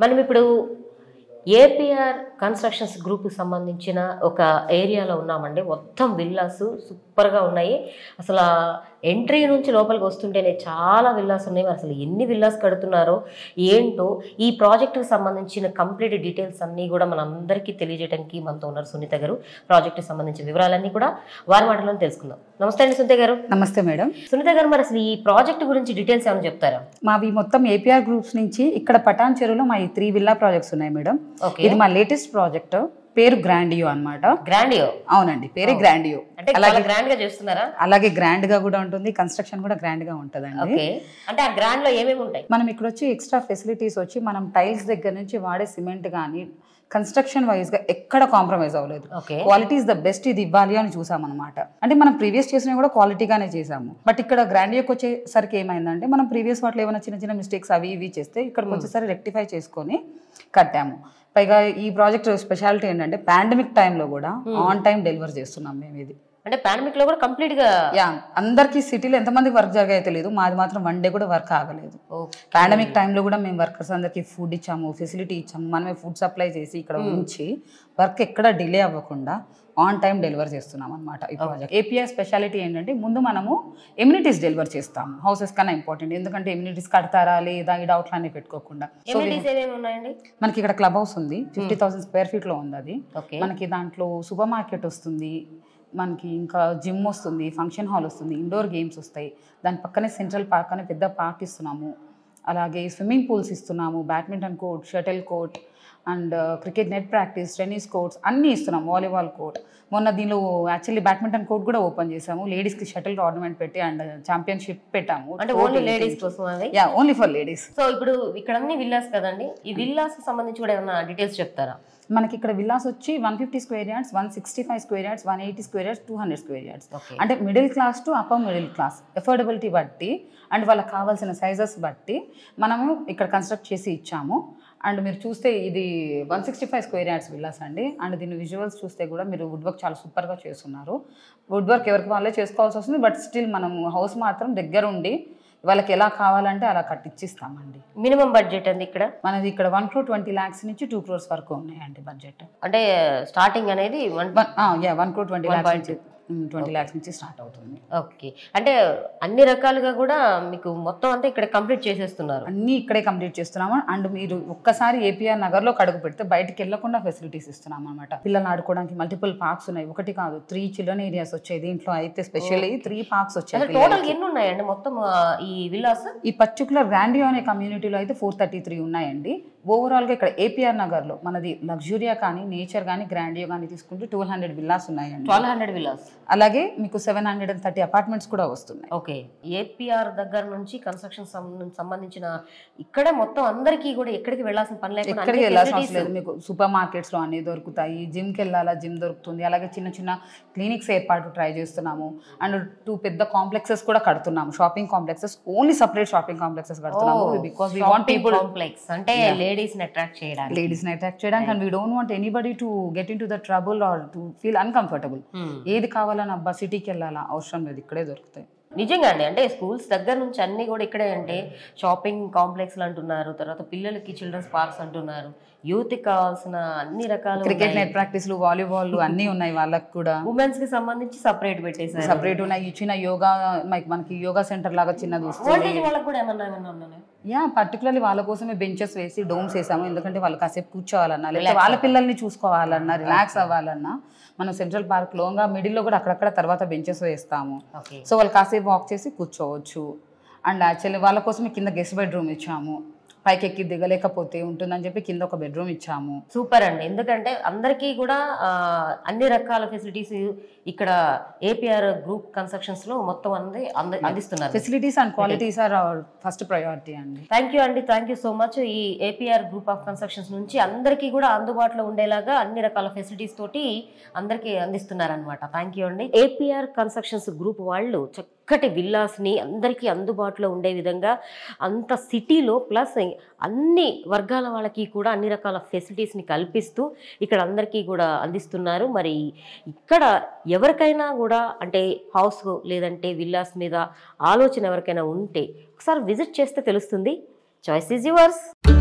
మనం ఇప్పుడు APR constructions గ్రూప్కి సంబంధించిన ఒక ఏరియాలో ఉన్నామండి మొత్తం విల్లాస్ సూపర్గా ఉన్నాయి అసలు ఎంట్రీ నుంచి లోపలికి వస్తుంటేనే చాలా విల్లాస్ ఉన్నాయి మరి అసలు ఎన్ని విల్లాస్ కడుతున్నారో ఏంటో ఈ ప్రాజెక్టుకి సంబంధించిన కంప్లీట్ డీటెయిల్స్ అన్నీ కూడా మనందరికీ తెలియజేయడానికి మనతో ఉన్నారు సునీత గారు ప్రాజెక్టుకి సంబంధించిన వివరాలన్నీ కూడా వారి మాటలో తెలుసుకుందాం నమస్తే అండి సునీత గారు నమస్తే మేడం సునీత గారు మరి అసలు ఈ ప్రాజెక్ట్ గురించి డీటెయిల్స్ ఏమైనా చెప్తారా మావి మొత్తం ఏపీఆర్ గ్రూప్స్ నుంచి ఇక్కడ పటాన్ చెరువులో మా ఈ త్రీ విల్లా ప్రాజెక్ట్స్ ఉన్నాయి మేడం ఓకే ఇది మా లేటెస్ట్ ప్రాజెక్ట్ పేరు గ్రాండియో అన్నమాట గ్రాండియో అవునండి పేరే గ్రాండియో అంటే చాలా గ్రాండ్ గా చేస్తున్నారా అలాగే గ్రాండ్ గా కూడా ఉంటుంది కన్స్ట్రక్షన్ కూడా గ్రాండ్ గా ఉంటుందండి ఓకే అంటే ఆ గ్రాండ్ లో ఏమేమి ఉంటాయి మనం ఇక్కడ వచ్చి ఎక్స్ట్రా ఫెసిలిటీస్ వచ్చి మనం టైల్స్ దగ్గర నుంచి వాడే సిమెంట్ కానీ కన్స్ట్రక్షన్ వైజ్ గా ఎక్కడ కాంప్రమైజ్ అవ్వలేదు okay quality is the best ఇది ఇవ్వాలి అని చూసాం అనమాట అంటే మనం ప్రీవియస్ చేసినవి కూడా క్వాలిటీగానే చేసాము బట్ ఇక్కడ గ్రాండియోకి వచ్చేసరికి ఏమైందంటే మనం ప్రీవియస్ వాటిలో ఏమైనా చిన్న చిన్న మిస్టేక్స్ అవి ఇవి చేస్తే ఇక్కడికి వచ్చేసరికి రెక్టిఫై చేసుకొని కట్టాము పైగా ఈ ప్రాజెక్ట్ స్పెషాలిటీ ఏంటంటే పాండమిక్ టైంలో కూడా ఆన్ టైం డెలివర్ చేస్తున్నాం మేము ఇది అంటే పాండమిక్ లో కూడా కంప్లీట్ గా యా అందరికీ సిటీలో ఎంతమందికి వర్క్ జరిగాయో తెలియదు మాది మాత్రం వన్ డే కూడా వర్క్ ఆగలేదు పాండమిక్ టైంలో కూడా మేము వర్కర్స్ అందరికీ ఫుడ్ ఇచ్చాము ఫెసిలిటీ ఇచ్చాము మనమే ఫుడ్ సప్లై చేసి ఇక్కడ ఉంచి వర్క్ ఎక్కడ డిలే అవ్వకుండా ఆన్ టైం డెలివర్ చేస్తున్నాం అనమాట ఈ ప్రాజెక్ట్ ఏపీఐ స్పెషాలిటీ ఏంటంటే ముందు మనము ఎమ్యూనిటీస్ డెలివర్ చేస్తాము హౌసెస్ కన్నా ఇంపార్టెంట్ ఎందుకంటే ఎమ్యూనిటీస్ కడతారా లేదా ఈ డౌట్లు అన్ని పెట్టుకోకుండా సో ఎమ్యూనిటీస్ ఏమేమి ఉన్నాయండి మనకి ఇక్కడ క్లబ్ హౌస్ ఉంది ఫిఫ్టీ థౌసండ్ స్క్వేర్ ఫీట్ లో ఉంది అది ఓకే మనకి దాంట్లో సూపర్ మార్కెట్ వస్తుంది మనకి ఇంకా జిమ్ వస్తుంది ఫంక్షన్ హాల్ వస్తుంది ఇండోర్ గేమ్స్ వస్తాయి దాని పక్కనే సెంట్రల్ పార్క్ అనే పెద్ద పార్క్ ఇస్తున్నాము అలాగే స్విమ్మింగ్ పూల్స్ ఇస్తున్నాము badminton court shuttle court and cricket net practice tennis courts అన్నీ ఇస్తున్నాము వాలీబాల్ కోర్ట్ మొన్న దీనిలో యాక్చువల్లీ బ్యాడ్మింటన్ కోర్ట్ కూడా ఓపెన్ చేసాము లేడీస్కి షటిల్ టోర్నమెంట్ పెట్టి అండ్ ఛాంపియన్షిప్ పెట్టాము అంటే ఓన్లీ లేడీస్ కోసం అవి yeah only for ladies so ఇప్పుడు ఇక్కడ అన్ని విల్లాస్ కదండి ఈ విల్లాస్ సంబంధించి కూడా ఏమైనా డీటెయిల్స్ చెప్తారా మనకి ఇక్కడ విల్లాస్ వచ్చి one fifty square yards one sixty five square yards one eighty square yards two hundred square yards okay అంటే middle class to upper middle class affordability బట్టి అండ్ వాళ్ళకి కావాల్సిన సైజెస్ బట్టి మనము ఇక్కడ కన్స్ట్రక్ట్ చేసి ఇచ్చాము అండ్ మీరు చూస్తే ఇది one sixty five square yards villas అండి అండ్ దీని విజువల్స్ చూస్తే కూడా మీరు వుడ్ వర్క్ చాలా సూపర్గా చేస్తున్నారు వుడ్ వర్క్ ఎవరికి వాళ్ళే చేసుకోవాల్సి వస్తుంది బట్ స్టిల్ మనం హౌస్ మాత్రం దగ్గర ఉండి వాళ్ళకి ఎలా కావాలంటే అలా కట్టించిస్తామండి మినిమం బడ్జెట్ అండి ఇక్కడ మనది ఇక్కడ వన్ క్రోర్ ట్వంటీ ల్యాక్స్ నుంచి టూ క్రోర్స్ వరకు ఉన్నాయండి బడ్జెట్ అంటే స్టార్టింగ్ అనేది one yeah one crore twenty lakhs నుంచి ట్వంటీ ల్యాక్స్ నుంచి స్టార్ట్ అవుతుంది ఓకే అంటే అన్ని రకాలుగా కూడా మీకు మొత్తం అంతా ఇక్కడ కంప్లీట్ చేసేస్తున్నారు అన్నీ ఇక్కడే కంప్లీట్ చేస్తున్నాము అండ్ మీరు ఒక్కసారి ఏపీఆర్ నగర్లో కడుగు పెడితే బయటికి వెళ్లకుండా ఫెసిలిటీస్ ఇస్తున్నాం అనమాట పిల్లలు ఆడుకోవడానికి మల్టిపుల్ పార్క్స్ ఉన్నాయి ఒకటి కాదు త్రీ చిల్డ్రన్ ఏరియాస్ వచ్చాయి దీంట్లో అయితే స్పెషల్లీ త్రీ పార్క్స్ వచ్చాయి అసలు టోటల్ ఎన్ని ఉన్నాయండి మొత్తం ఆ, ఈ విల్లాస్ ఈ పర్టికులర్ గ్రాండియో అనే కమ్యూనిటీలో అయితే ఫోర్ థర్టీ త్రీ ఉన్నాయండి ఓవరాల్గా ఇక్కడ ఏపీఆర్ నగర్లో మనది లగ్జూరియా కానీ నేచర్ కానీ గ్రాండియో కానీ తీసుకుంటే ట్వెల్వ్ హండ్రెడ్ విల్లాస్ ఉన్నాయండి ట్వెల్వ్ హండ్రెడ్ విల్లాస్ అలాగే మీకు seven hundred and thirty apartments కూడా వస్తున్నాయి ఓకే ఏపీఆర్ దగ్గర నుంచి కన్స్ట్రక్షన్ సంబంధించిన ఇక్కడ మొత్తం అందరికీ కూడా ఎక్కడికి వెళ్ళాల్సిన పని లేకుండా ఎక్కడికి అన్ని వెళ్ళాల్సిన facilities- అవసరం లేదు మీకు సూపర్ మార్కెట్స్లో అన్నీ దొరుకుతాయి జిమ్కి వెళ్ళాలా జిమ్ దొరుకుతుంది అలాగే చిన్న చిన్న క్లినిక్స్ ఏర్పాటు ట్రై చేస్తున్నాము అండ్ టూ పెద్ద కాంప్లెక్సెస్ కూడా కడుతున్నాము shopping complexes only separate shopping complexes కడుతున్నాము because we want people complex అంటే లేడీస్ ని అట్రాక్ట్ చేయడానికి లేడీస్ని అట్రాక్ట్ చేయడానికి and we don't want anybody to get in to the trouble or to feel uncomfortable Hmm. ఏది కావాలని అబ్బా సిటీకి వెళ్ళాలా అవసరం లేదు ఇక్కడే దొరుకుతాయి నిజంగా అండి అంటే స్కూల్స్ దగ్గర నుంచి అన్ని కూడా ఇక్కడే అంటే షాపింగ్ కాంప్లెక్స్లు అంటున్నారు తర్వాత పిల్లలకి చిల్డ్రన్స్ పార్క్స్ అంటున్నారు యూత్ కి కావాల్సిన అన్ని రకాల క్రికెట్ నెట్ ప్రాక్టీస్లు వాలీబాల్ అన్నీ ఉన్నాయి వాళ్ళకి కూడా ఉమెన్స్ కి సంబంధించి సపరేట్ పెట్టేశారు సపరేట్ ఉన్నాయి ఈ చిన్న యోగా మనకి మనకి యోగా సెంటర్ లాగా చిన్నది వస్తుంది ఓల్డేజ్ వాళ్ళకి కూడా ఏమన్నా ఏమన్నా ఉన్నాయా? యా పర్టికులర్లీ వాళ్ళ కోసమే బెంచెస్ వేసి డోమ్స్ వేసాము ఎందుకంటే వాళ్ళు కాసేపు కూర్చోవాలన్నా లేదా వాళ్ళ పిల్లల్ని చూసుకోవాలన్నా రిలాక్స్ అవ్వాలన్నా మనం సెంట్రల్ పార్క్ లోగా మిడిల్లో కూడా అక్కడక్కడ తర్వాత బెంచెస్ వేస్తాము ఓకే సో వాళ్ళు కాసేపు వాక్ చేసి కూర్చోవచ్చు అండ్ యాక్చువల్లీ వాళ్ళ కోసమే కింద గెస్ట్ బెడ్రూమ్ ఇచ్చాము పైకి ఎక్కి దిగలేకపోతే ఉంటుందని చెప్పి కింద ఒక బెడ్రూమ్ ఇచ్చాము సూపర్ అండి ఎందుకంటే అందరికీ కూడా ఆ, అన్ని రకాల ఫెసిలిటీస్ ఇక్కడ ఏపీఆర్ గ్రూప్ కన్స్ట్రక్షన్స్ లో మొత్తం అంది అంద- అందిస్తున్నారు facilities and qualities are first priority అండి థ్యాంక్ యూ అండి థ్యాంక్ యూ సో మచ్ ఈ ఏపీఆర్ గ్రూప్ ఆఫ్ కన్స్ట్రక్షన్స్ నుంచి అందరికీ కూడా అందుబాటులో ఉండేలాగా అన్ని రకాల ఫెసిలిటీస్ తోటి అందరికీ అందిస్తున్నారనమాట థ్యాంక్ యూ అండి ఏపీఆర్ కన్స్ట్రక్షన్స్ గ్రూప్ వాళ్ళు చక్కటి విల్లాస్ని అందరికీ అందుబాటులో ఉండే విధంగా అంత సిటీలో ప్లస్ అన్ని వర్గాల వాళ్ళకి కూడా అన్ని రకాల ఫెసిలిటీస్ని కల్పిస్తూ ఇక్కడ అందరికీ కూడా అందిస్తున్నారు మరి ఇక్కడ ఎవరికైనా కూడా అంటే హౌస్ లేదంటే విల్లాస్ మీద ఆలోచన ఎవరికైనా ఉంటే ఒకసారి విజిట్ చేస్తే తెలుస్తుంది చాయిస్ ఈజ్ యువర్స్